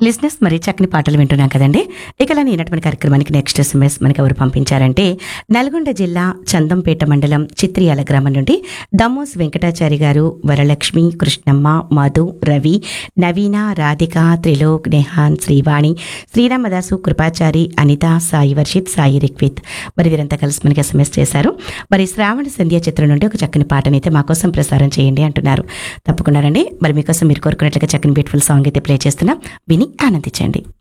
లిజినెస్ మరి చక్కని పాటలు వింటున్నాం కదండి ఇక ఇలా ఈనటువంటి కార్యక్రమానికి నెక్స్ట్ ఎస్ఎంఎస్ మనకి ఎవరు పంపించారంటే నల్గొండ జిల్లా చందంపేట మండలం చిత్రియాల గ్రామం నుండి దమ్మోస్ వెంకటాచారి గారు వరలక్ష్మి కృష్ణమ్మ మధు రవి నవీన రాధిక త్రిలోక్ నెహాన్ శ్రీవాణి శ్రీరామదాసు కృపాచారి అనిత సాయి వర్షిత్ సాయి రిక్విత్ మరి వీరంతా కలిసి మనకి ఎస్ఎంఎస్ చేశారు మరి శ్రావణ సంధ్య చిత్రం నుండి ఒక చక్కని పాటని అయితే మా కోసం ప్రసారం చేయండి అంటున్నారు తప్పకుండా రండి మరి మీకోసం మీరు కోరుకున్నట్లుగా చక్కని బ్యూటిఫుల్ సాంగ్ అయితే ప్లే చేస్తున్నాం విని ఆనందించండి